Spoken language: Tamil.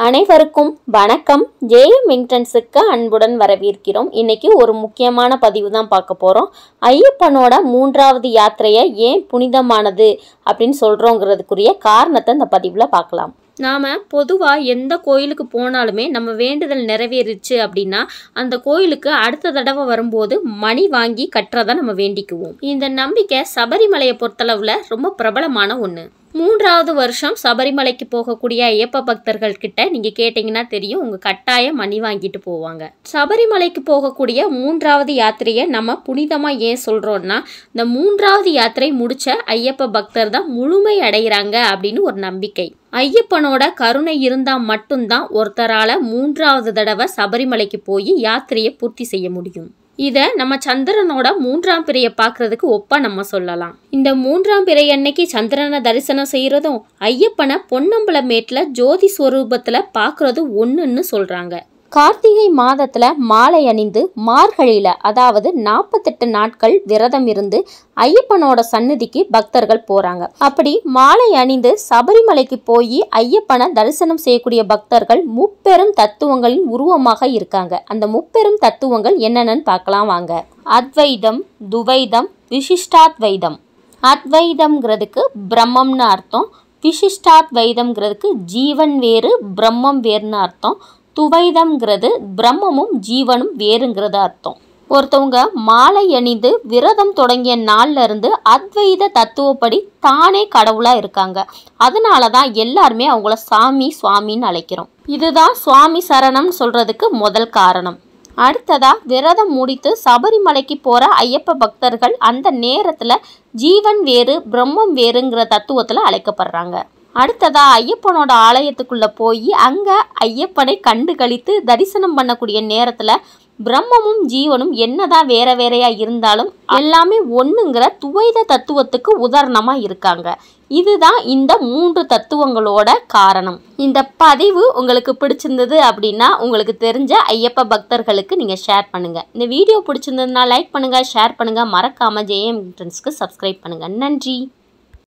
அனைவருக்கும் வணக்கம் ஜேஎம் என்ட்ரன்ஸுக்கு அன்புடன் வரவேற்கிறோம் இன்னைக்கு ஒரு முக்கியமான பதிவு தான் பார்க்க போகிறோம் ஐயப்பனோட மூன்றாவது யாத்திரையை ஏன் புனிதமானது அப்படின்னு சொல்கிறோங்கிறதுக்குரிய காரணத்தை இந்த பதிவில் பார்க்கலாம் நாம் பொதுவாக எந்த கோயிலுக்கு போனாலுமே நம்ம வேண்டுதல் நிறைவேறிச்சு அப்படின்னா அந்த கோயிலுக்கு அடுத்த தடவை வரும்போது மணி வாங்கி கட்டுறதை நம்ம வேண்டிக்குவோம் இந்த நம்பிக்கை சபரிமலையை பொறுத்தளவில் ரொம்ப பிரபலமான ஒன்று மூன்றாவது வருஷம் சபரிமலைக்கு போகக்கூடிய ஐயப்ப பக்தர்கள் கிட்ட நீங்க கேட்டீங்கன்னா தெரியும் உங்க கட்டாயம் மணி வாங்கிட்டு போவாங்க சபரிமலைக்கு போகக்கூடிய மூன்றாவது யாத்திரையை நம்ம புனிதமா ஏன் சொல்றோம்னா இந்த மூன்றாவது யாத்திரை முடிச்ச ஐயப்ப பக்தர் தான் முழுமை அடைகிறாங்க அப்படின்னு ஒரு நம்பிக்கை ஐயப்பனோட கருணை இருந்தா மட்டும்தான் ஒருத்தரால மூன்றாவது தடவை சபரிமலைக்கு போய் யாத்திரையை பூர்த்தி செய்ய முடியும் இதை நம்ம சந்திரனோட மூன்றாம் பிறையை பார்க்கறதுக்கு ஒப்பா நம்ம சொல்லலாம் இந்த மூன்றாம் பிறை அன்னைக்கு சந்திரனை தரிசனம் செய்யறதும் ஐயப்பனை பொன்னம்பல மேட்டில் ஜோதி ஸ்வரூபத்தில் பார்க்கறது ஒன்றுன்னு சொல்றாங்க கார்த்திகை மாதத்துல மாலை அணிந்து மார்கழியில அதாவது நாற்பத்தெட்டு நாட்கள் விரதம் இருந்து ஐயப்பனோட சன்னதிக்கு பக்தர்கள் போறாங்க அப்படி மாலை அணிந்து சபரிமலைக்கு போய் ஐயப்பனை தரிசனம் செய்யக்கூடிய பக்தர்கள் முப்பெரும் தத்துவங்களின் உருவமாக இருக்காங்க அந்த முப்பெரும் தத்துவங்கள் என்னென்னு பார்க்கலாம் வாங்க அத்வைதம் துவைதம் விசிஷ்டாத்வைதம் அத்வைதம்ங்கிறதுக்கு பிரம்மம்னு அர்த்தம் விசிஷ்டாத்வைதம்ங்கிறதுக்கு ஜீவன் வேறு பிரம்மம் வேறுனு அர்த்தம் துவைதம்ங்கிறது பிரம்மமும் ஜீவனும் வேறுங்கிறது அர்த்தம் ஒருத்தவங்க மாலை அணிந்து விரதம் தொடங்கிய நாள்ல இருந்து அத்வைத தத்துவப்படி தானே கடவுளா இருக்காங்க அதனால தான் எல்லாருமே அவங்கள சாமி சுவாமின்னு அழைக்கிறோம் இதுதான் சுவாமி சரணம் சொல்றதுக்கு முதல் காரணம் அடுத்ததா விரதம் முடித்து சபரிமலைக்கு போற ஐயப்ப பக்தர்கள் அந்த நேரத்துல ஜீவன் வேறு பிரம்மம் வேறுங்கிற தத்துவத்துல அழைக்கப்படுறாங்க அடுத்ததா ஐயப்பனோட ஆலயத்துக்குள்ள போய் அங்க ஐயப்பனை கண்டு கழித்து தரிசனம் பண்ணக்கூடிய நேரத்துல பிரம்மமும் ஜீவனும் என்னதான் வேற வேறையா இருந்தாலும் எல்லாமே ஒண்ணுங்கிற துவைத தத்துவத்துக்கு உதாரணமா இருக்காங்க இதுதான் இந்த மூன்று தத்துவங்களோட காரணம் இந்த பதிவு உங்களுக்கு பிடிச்சிருந்தது அப்படின்னா உங்களுக்கு தெரிஞ்ச ஐயப்ப பக்தர்களுக்கு நீங்க ஷேர் பண்ணுங்க இந்த வீடியோ பிடிச்சிருந்ததுன்னா லைக் பண்ணுங்க ஷேர் பண்ணுங்க மறக்காம ஜேஎம் என்ட்ரன்ஸ்க்கு சப்ஸ்கிரைப் பண்ணுங்க நன்றி